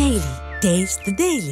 Daily. Taste the Daily.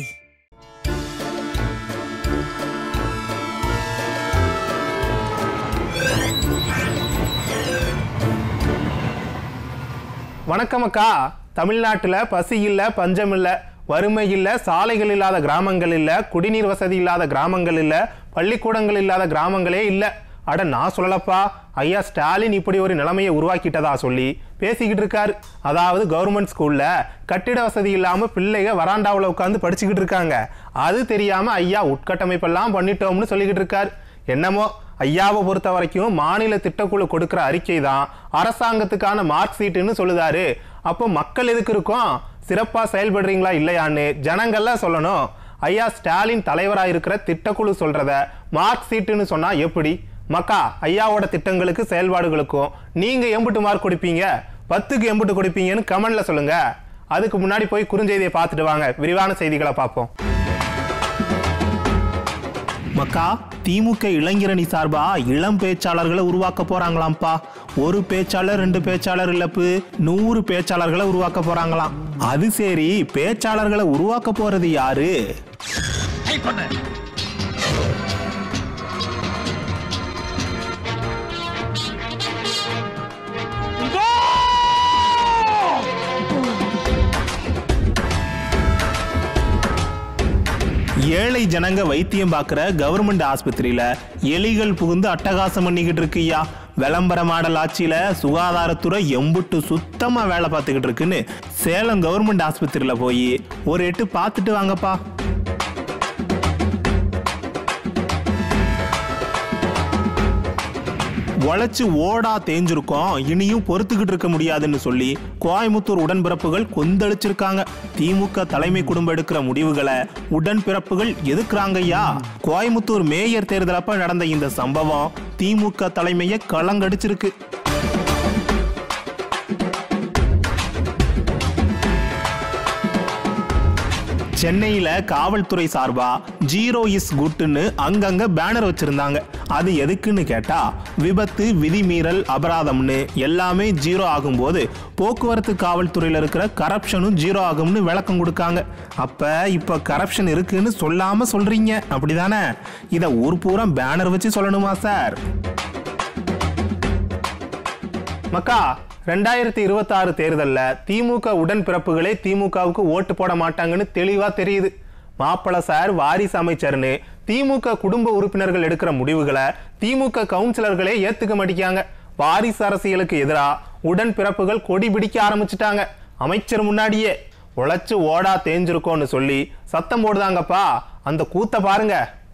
வணக்கம் அக்கா தமிழ்நாட்டில் பசி இல்லை பஞ்சம் இல்லை வறுமை இல்லை சாலைகள் இல்லாத கிராமங்கள் இல்லை குடிநீர் வசதி இல்லாத கிராமங்கள் இல்லை பள்ளிக்கூடங்கள் இல்லாத கிராமங்களே இல்லை அட நான் சொல்லலப்பா ஐயா ஸ்டாலின் இப்படி ஒரு நிலைமையை உருவாக்கிட்டதா சொல்லி பேசிக்கிட்டு இருக்காரு அதாவது கவர்மெண்ட் ஸ்கூல்ல கட்டிட வசதி இல்லாம பிள்ளைங்க வராண்டாவில் உட்காந்து படிச்சுக்கிட்டு இருக்காங்க அது தெரியாம ஐயா உட்கட்டமைப்பெல்லாம் பண்ணிட்டோம்னு சொல்லிக்கிட்டு இருக்காரு என்னமோ ஐயாவை பொறுத்த வரைக்கும் மாநில திட்டக்குழு கொடுக்கிற அறிக்கை தான் அரசாங்கத்துக்கான மார்க் சீட்டுன்னு சொல்லுதாரு அப்போ மக்கள் எதுக்கு இருக்கோம் சிறப்பா செயல்படுறீங்களா இல்லையான்னு ஜனங்கள்லாம் சொல்லணும் ஐயா ஸ்டாலின் தலைவராக இருக்கிற திட்டக்குழு சொல்றத மார்க் சீட்டுன்னு சொன்னா எப்படி மக்கா ஐயாவோட திட்டங்களுக்கு செயல்பாடுகளுக்கும் நீங்க எம்புட்டு மார்க் கொடுப்பீங்க பத்துக்கு எம்புட்டு கொடுப்பீங்கன்னு கமெண்ட்ல சொல்லுங்க அதுக்கு முன்னாடி போய் குறுஞ்செய்தியை பார்த்துட்டு வாங்க விரிவான செய்திகளை பார்ப்போம் மக்கா திமுக இளைஞரணி சார்பா இளம் பேச்சாளர்களை உருவாக்க போறாங்களாம்ப்பா ஒரு பேச்சாளர் ரெண்டு பேச்சாளர் இல்லப்பு நூறு பேச்சாளர்களை உருவாக்க போறாங்களாம் அது சரி பேச்சாளர்களை உருவாக்க போறது யாரு ஏழை ஜனங்க வைத்தியம் பார்க்குற கவர்மெண்ட் ஆஸ்பத்திரியில எலிகள் புகுந்து அட்டகாசம் பண்ணிக்கிட்டு இருக்குய்யா விளம்பர மாடல் ஆட்சியில சுகாதாரத்துறை எம்புட்டு சுத்தமா வேலை பார்த்துக்கிட்டு இருக்குன்னு சேலம் கவர்மெண்ட் ஆஸ்பத்திரியில போய் ஒரு எட்டு பார்த்துட்டு வாங்கப்பா உழைச்சு ஓடா தேஞ்சிருக்கோம் இனியும் பொறுத்துக்கிட்டு இருக்க முடியாதுன்னு சொல்லி கோயமுத்தூர் உடன்பிறப்புகள் கொந்தளிச்சிருக்காங்க திமுக தலைமை குடும்பம் எடுக்கிற முடிவுகளை உடன்பிறப்புகள் எதுக்குறாங்கய்யா கோயமுத்தூர் மேயர் தேர்தலப்ப நடந்த இந்த சம்பவம் திமுக தலைமையை களங்கடிச்சிருக்கு சென்னையில காவல்துறை சார்பா ஜீரோ இஸ் குட்னு அங்கங்க பேனர் வச்சிருந்தாங்க அது எதுக்குன்னு கேட்டா விபத்து விதிமீறல் அபராதம்னு எல்லாமே ஜீரோ ஆகும்போது போக்குவரத்து காவல்துறையில இருக்கிற கரப்ஷனும் ஜீரோ ஆகும்னு விளக்கம் கொடுக்காங்க அப்ப இப்ப கரப்ஷன் இருக்குன்னு சொல்லாம சொல்றீங்க அப்படிதானே இத ஊர் பூரா பேனர் வச்சு சொல்லணுமா சார் மக்கா ரெண்டாயிரத்தி இருபத்தாறு தேர்தலில் திமுக உடன்பிறப்புகளே திமுகவுக்கு ஓட்டு போட மாட்டாங்கன்னு தெளிவா தெரியுது மாப்பிள சார் வாரிசு அமைச்சர்னு திமுக குடும்ப உறுப்பினர்கள் எடுக்கிற முடிவுகளை திமுக கவுன்சிலர்களே ஏத்துக்க மாட்டேங்காங்க வாரிசு அரசியலுக்கு எதிராக உடன்பிறப்புகள் கொடி பிடிக்க ஆரம்பிச்சிட்டாங்க அமைச்சர் முன்னாடியே உழைச்சு ஓடா தேஞ்சிருக்கோன்னு சொல்லி சத்தம் போடுதாங்கப்பா அந்த கூத்த பாருங்க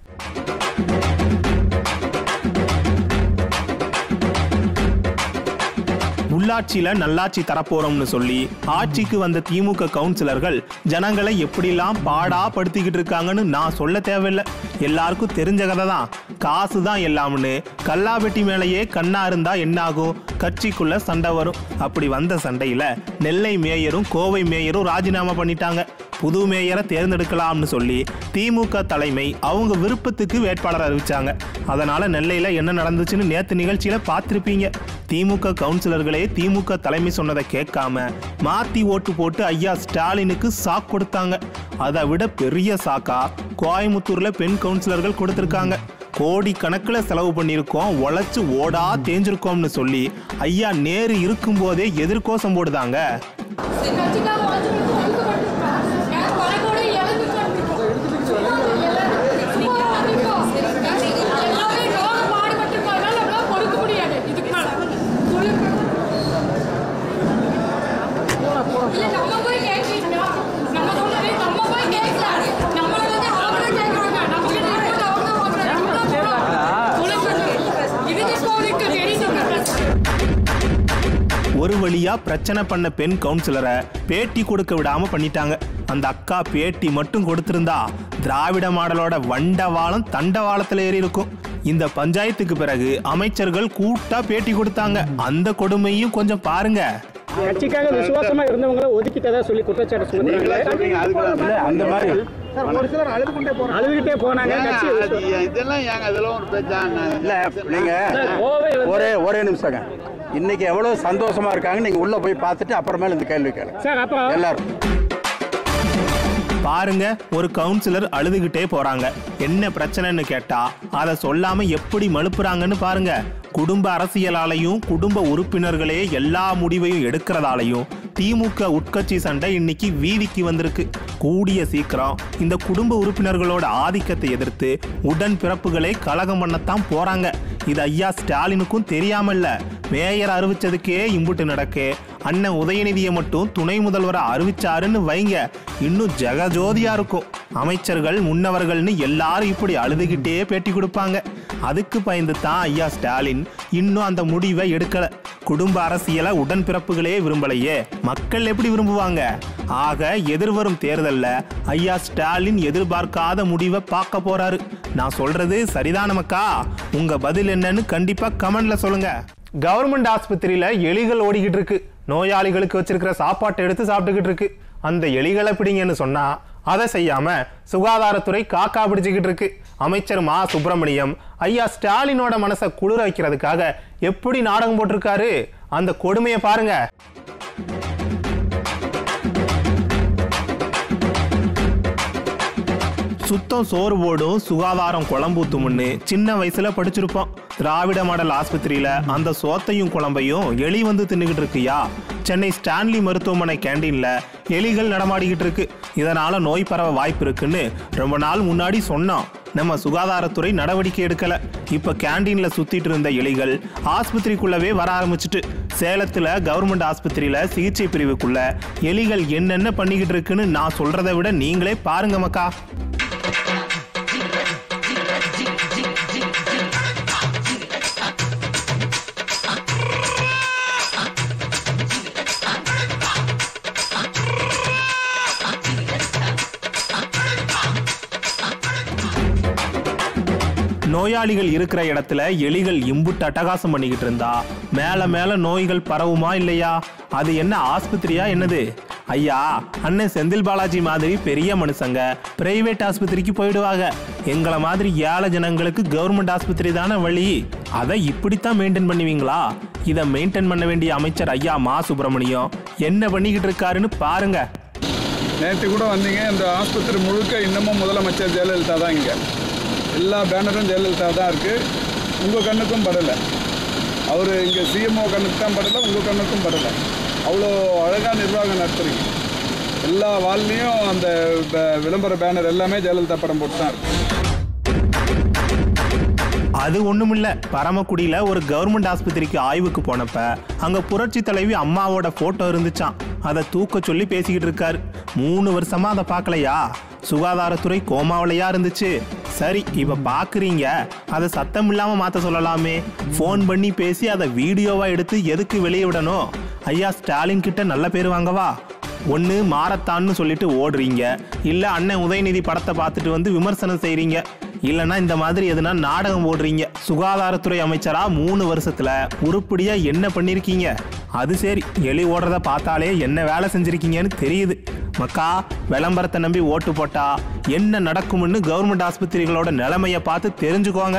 உள்ளாட்சியில நல்லாட்சி தரப்போறோம்னு சொல்லி ஆட்சிக்கு வந்த திமுக கவுன்சிலர்கள் ஜனங்களை எப்படிலாம் பாடா படுத்திக்கிட்டு இருக்காங்கன்னு நான் சொல்ல தேவையில்லை எல்லாருக்கும் தெரிஞ்ச கதை தான் காசு தான் எல்லாம்னு கல்லாபெட்டி மேலேயே கண்ணா இருந்தா என்ன ஆகும் கட்சிக்குள்ள சண்டை வரும் அப்படி வந்த சண்டையில நெல்லை மேயரும் கோவை மேயரும் ராஜினாமா பண்ணிட்டாங்க புது மேயரை தேர்ந்தெடுக்கலாம்னு சொல்லி திமுக தலைமை அவங்க விருப்பத்துக்கு வேட்பாளர் அறிவிச்சாங்க அதனால நெல்லையில என்ன நடந்துச்சுன்னு நேத்து நிகழ்ச்சியில பார்த்திருப்பீங்க திமுக கவுன்சிலர்களே திமுக தலைமை சொன்னதை கேட்காம மாத்தி ஓட்டு போட்டு ஐயா ஸ்டாலினுக்கு சாக் கொடுத்தாங்க அதை விட பெரிய சாக்கா கோயமுத்தூர்ல பெண் கவுன்சிலர்கள் கொடுத்திருக்காங்க கோடி கணக்கில் செலவு பண்ணியிருக்கோம் உழைச்சு ஓடா தேஞ்சிருக்கோம்னு சொல்லி ஐயா நேரு இருக்கும்போதே எதிர்கோசம் போடுதாங்க கட்சிக்காக வாழ்ந்துட்டு ஒதுக்கப்பட்டிருக்கோம். யார் பணத்தோட இழந்துட்டு சும்மா எல்லாரும் சும்மா வந்திருக்கோம். எல்லாமே ரோக பாடுபட்டிருக்கோம். அதனால நம்மளால கொடுக்க முடியாது இதுக்கு மேல. சொல்லுங்க. இல்ல, நம்ம போய் கேட்கலீங்களா? நம்ம சொன்னதே நம்ம போய் கேட்கல. நம்மள வந்து அவங்களே கேட்கறாங்க. நம்ம கிட்ட இருக்கிறது அவங்க தான் வாங்குறாங்க. நம்ம தான் போறோம். சொல்லுங்க. இதுக்கு இப்போதைக்கு தெரியுங்க ஒரு வழியா பிரச்சனை பண்ண பெண் கவுன்சிலரை பேட்டி கொடுக்க விடாம பண்ணிட்டாங்க அந்த அக்கா பேட்டி மட்டும் கொடுத்திருந்தா திராவிட மாடலோட வண்டவாளம் தண்டவாளத்துல ஏறி இருக்கும் இந்த பஞ்சாயத்துக்கு பிறகு அமைச்சர்கள் கூட்டா பேட்டி கொடுத்தாங்க அந்த கொடுமையும் கொஞ்சம் பாருங்க கட்சிக்காக விசுவாசமா இருந்தவங்கள ஒதுக்கிட்டதா சொல்லி குற்றச்சாட்டு சொன்னாங்க அந்த மாதிரி அழுதுகிட்டே போனாங்க கட்சி அது இதெல்லாம் ஏங்க அதெல்லாம் ஒரு பேச்சாங்க இல்ல நீங்க கோவை வந்து- ஒரே ஒரே நிமிஷங்க இன்னைக்கு எவ்வளவு சந்தோஷமா இருக்காங்க நீங்க உள்ள போய் பார்த்துட்டு அப்புறமேல இந்த கேள்வி கேளுங்க சார் அப்போ எல்லாரும் பாருங்க ஒரு கவுன்சிலர் அழுதுகிட்டே போறாங்க என்ன பிரச்சனைன்னு கேட்டா அதை சொல்லாம எப்படி மழுப்புறாங்கன்னு பாருங்க குடும்ப அரசியலாலையும் குடும்ப உறுப்பினர்களே எல்லா முடிவையும் எடுக்கிறதாலையும் திமுக உட்கட்சி சண்டை இன்னைக்கு வீதிக்கு வந்திருக்கு கூடிய சீக்கிரம் இந்த குடும்ப உறுப்பினர்களோட ஆதிக்கத்தை எதிர்த்து உடன் பிறப்புகளே கலகம் பண்ணத்தான் போறாங்க இது ஐயா ஸ்டாலினுக்கும் தெரியாமல்ல மேயர் அறிவிச்சதுக்கே இம்புட்டு நடக்கு அண்ணன் உதயநிதியை மட்டும் துணை முதல்வரை அறிவிச்சாருன்னு வைங்க இன்னும் ஜெகஜோதியா இருக்கும் அமைச்சர்கள் முன்னவர்கள்னு எல்லாரும் இப்படி அழுதுகிட்டே பேட்டி கொடுப்பாங்க அதுக்கு பயந்து தான் ஐயா ஸ்டாலின் இன்னும் அந்த முடிவை எடுக்கல குடும்ப அரசியலை உடன்பிறப்புகளே விரும்பலையே மக்கள் எப்படி விரும்புவாங்க ஆக எதிர்வரும் தேர்தல்ல ஐயா ஸ்டாலின் எதிர்பார்க்காத முடிவை பார்க்க போறாரு நான் சொல்றது சரிதான மக்கா உங்க பதில் என்னன்னு கண்டிப்பா கமெண்ட்ல சொல்லுங்க கவர்மெண்ட் ஆஸ்பத்திரியில எலிகள் ஓடிக்கிட்டு இருக்கு நோயாளிகளுக்கு வச்சிருக்கிற சாப்பாட்டை எடுத்து சாப்பிட்டுக்கிட்டு இருக்கு அந்த எலிகளை பிடிங்கன்னு சொன்னா அதை செய்யாம சுகாதாரத்துறை காக்கா பிடிச்சுக்கிட்டு இருக்கு அமைச்சர் மா சுப்பிரமணியம் ஐயா ஸ்டாலினோட மனசை குளிர வைக்கிறதுக்காக எப்படி நாடகம் போட்டிருக்காரு அந்த கொடுமையை பாருங்க சுத்தம் சோறு போடும் சுகாதாரம் குழம்பூத்துமுன்னு சின்ன வயசுல படிச்சிருப்போம் திராவிட மாடல் ஆஸ்பத்திரியில அந்த சோத்தையும் குழம்பையும் எலி வந்து தின்னுகிட்டு இருக்குயா சென்னை ஸ்டான்லி மருத்துவமனை கேண்டீன்ல எலிகள் நடமாடிக்கிட்டு இருக்கு இதனால நோய் பரவ வாய்ப்பு இருக்குன்னு ரொம்ப நாள் முன்னாடி சொன்னோம் நம்ம சுகாதாரத்துறை நடவடிக்கை எடுக்கல இப்ப கேண்டீன்ல சுத்திட்டு இருந்த எலிகள் ஆஸ்பத்திரிக்குள்ளவே வர ஆரம்பிச்சிட்டு சேலத்துல கவர்மெண்ட் ஆஸ்பத்திரியில சிகிச்சை பிரிவுக்குள்ள எலிகள் என்னென்ன பண்ணிக்கிட்டு இருக்குன்னு நான் சொல்றதை விட நீங்களே பாருங்க மக்கா நோயாளிகள் இருக்கிற இடத்துல எலிகள் இம்புட்டு அட்டகாசம் பண்ணிக்கிட்டு இருந்தா மேல மேல நோய்கள் பரவுமா இல்லையா அது என்ன ஆஸ்பத்திரியா என்னது ஐயா அண்ணன் செந்தில் பாலாஜி மாதிரி பெரிய மனுஷங்க பிரைவேட் ஆஸ்பத்திரிக்கு போயிடுவாங்க எங்களை மாதிரி ஏழை ஜனங்களுக்கு கவர்மெண்ட் ஆஸ்பத்திரி தானே வழி அதை இப்படித்தான் மெயின்டைன் பண்ணுவீங்களா இதை மெயின்டைன் பண்ண வேண்டிய அமைச்சர் ஐயா மா சுப்பிரமணியம் என்ன பண்ணிக்கிட்டு இருக்காருன்னு பாருங்க நேற்று கூட வந்தீங்க இந்த ஆஸ்பத்திரி முழுக்க இன்னமும் முதலமைச்சர் ஜெயலலிதா தான் இங்கே எல்லா பேனரும் ஜெயலலிதா தான் இருக்குது உங்கள் கண்ணுக்கும் படலை அவர் இங்கே சிஎம்ஓ கண்ணுக்கு தான் படலை உங்கள் கண்ணுக்கும் படலை அவ்வளோ அழகாக நிர்வாகம் நடத்துறீங்க எல்லா வால்லையும் அந்த ப- விளம்பர பேனர் எல்லாமே ஜெயலலிதா படம் போட்டு தான் இருக்கு அது ஒண்ணுமில்ல பரமக்குடியில ஒரு கவர்மெண்ட் ஆஸ்பத்திரிக்கு ஆய்வுக்கு போனப்ப அங்க புரட்சி தலைவி அம்மாவோட போட்டோ இருந்துச்சாம் அதை தூக்க சொல்லி பேசிக்கிட்டு இருக்காரு மூணு வருஷமா அதை பார்க்கலையா சுகாதாரத்துறை கோமாவிலையா இருந்துச்சு சரி இப்ப பாக்குறீங்க அதை சத்தம் இல்லாம மாத்த சொல்லலாமே ஃபோன் பண்ணி பேசி அதை வீடியோவா எடுத்து எதுக்கு வெளியே விடணும் ஐயா ஸ்டாலின் கிட்ட நல்ல பேர் வாங்கவா ஒன்று மாரத்தான்னு சொல்லிட்டு ஓடுறீங்க இல்லை அண்ணன் உதயநிதி படத்தை பார்த்துட்டு வந்து விமர்சனம் செய்றீங்க இல்லைன்னா இந்த மாதிரி எதுனா நாடகம் போடுறீங்க சுகாதாரத்துறை அமைச்சரா மூணு வருஷத்துல உருப்படியா என்ன பண்ணிருக்கீங்க அது சரி எலி ஓடுறத பார்த்தாலே என்ன வேலை செஞ்சிருக்கீங்கன்னு தெரியுது மக்கா விளம்பரத்தை நம்பி ஓட்டு போட்டா என்ன நடக்கும்னு கவர்மெண்ட் ஆஸ்பத்திரிகளோட நிலைமையை பார்த்து தெரிஞ்சுக்கோங்க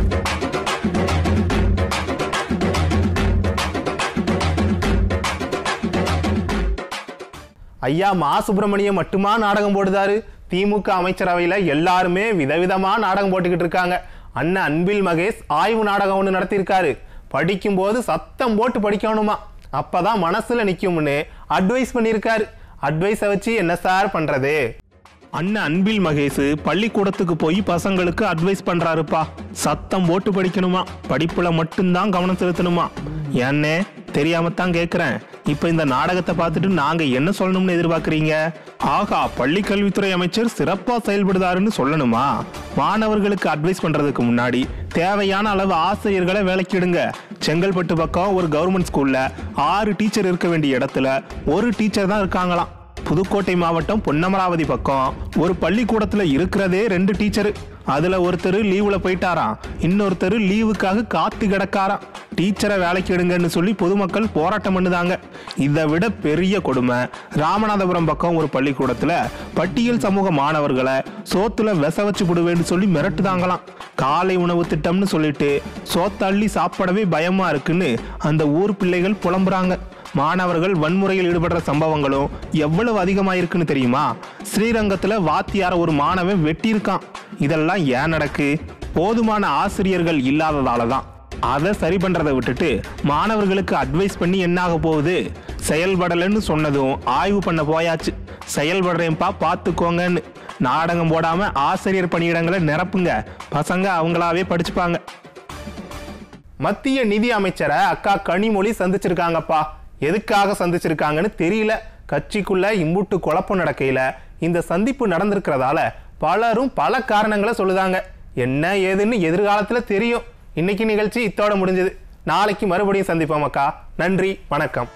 ஐயா மா சுப்பிரமணியம் மட்டுமா நாடகம் போடுதாரு திமுக அமைச்சரவையில எல்லாருமே விதவிதமா நாடகம் போட்டுக்கிட்டு இருக்காங்க அண்ணன் அன்பில் மகேஷ் ஆய்வு நாடகம் ஒன்று நடத்தியிருக்காரு படிக்கும்போது சத்தம் போட்டு படிக்கணுமா அப்பதான் மனசுல நிக்கும்னு அட்வைஸ் பண்ணியிருக்காரு அட்வைஸை வச்சு என்ன சார் பண்றது அண்ணன் அன்பில் மகேஷ் பள்ளிக்கூடத்துக்கு போய் பசங்களுக்கு அட்வைஸ் பண்றாருப்பா சத்தம் போட்டு படிக்கணுமா படிப்புல மட்டும்தான் கவனம் செலுத்தணுமா ஏன்னே தெரியாம தான் கேக்குறேன் இப்ப இந்த நாடகத்தை பார்த்துட்டு நாங்க என்ன சொல்லணும்னு எதிர்பார்க்கறீங்க ஆகா பள்ளி கல்வித்துறை அமைச்சர் சிறப்பா செயல்படுதாருன்னு சொல்லணுமா மாணவர்களுக்கு அட்வைஸ் பண்றதுக்கு முன்னாடி தேவையான அளவு ஆசிரியர்களை வேலைக்கு எடுங்க செங்கல்பட்டு பக்கம் ஒரு கவர்மெண்ட் ஸ்கூல்ல ஆறு டீச்சர் இருக்க வேண்டிய இடத்துல ஒரு டீச்சர் தான் இருக்காங்களாம் புதுக்கோட்டை மாவட்டம் பொன்னமராவதி பக்கம் ஒரு பள்ளிக்கூடத்துல இருக்கிறதே ரெண்டு டீச்சரு அதுல ஒருத்தர் லீவுல போயிட்டாராம் இன்னொருத்தர் லீவுக்காக காத்து கிடக்காராம் டீச்சரை வேலைக்கு எடுங்கன்னு சொல்லி பொதுமக்கள் போராட்டம் பண்ணுதாங்க இதை விட பெரிய கொடுமை ராமநாதபுரம் பக்கம் ஒரு பள்ளிக்கூடத்துல பட்டியல் சமூக மாணவர்களை சோத்துல விச வச்சு விடுவேன்னு சொல்லி மிரட்டுதாங்களாம் காலை உணவு திட்டம்னு சொல்லிட்டு சோத்தள்ளி சாப்பிடவே பயமா இருக்குன்னு அந்த ஊர் பிள்ளைகள் புலம்புறாங்க மாணவர்கள் வன்முறையில் ஈடுபடுற சம்பவங்களும் எவ்வளவு அதிகமாயிருக்குன்னு தெரியுமா ஸ்ரீரங்கத்துல வாத்தியார ஒரு மாணவன் வெட்டியிருக்கான் இதெல்லாம் ஏன் நடக்கு போதுமான ஆசிரியர்கள் இல்லாததால தான் அதை சரி பண்றதை விட்டுட்டு மாணவர்களுக்கு அட்வைஸ் பண்ணி என்னாக போகுது செயல்படலைன்னு சொன்னதும் ஆய்வு பண்ண போயாச்சு செயல்படுறேன்ப்பா பார்த்துக்கோங்கன்னு நாடகம் போடாம ஆசிரியர் பணியிடங்களை நிரப்புங்க பசங்க அவங்களாவே படிச்சுப்பாங்க மத்திய நிதி அமைச்சரை அக்கா கனிமொழி சந்திச்சிருக்காங்கப்பா எதுக்காக சந்திச்சிருக்காங்கன்னு தெரியல கட்சிக்குள்ள இம்புட்டு குழப்பம் நடக்கையில இந்த சந்திப்பு நடந்திருக்கிறதால பலரும் பல காரணங்களை சொல்லுதாங்க என்ன ஏதுன்னு எதிர்காலத்துல தெரியும் இன்னைக்கு நிகழ்ச்சி இத்தோட முடிஞ்சது நாளைக்கு மறுபடியும் சந்திப்போம் அக்கா நன்றி வணக்கம்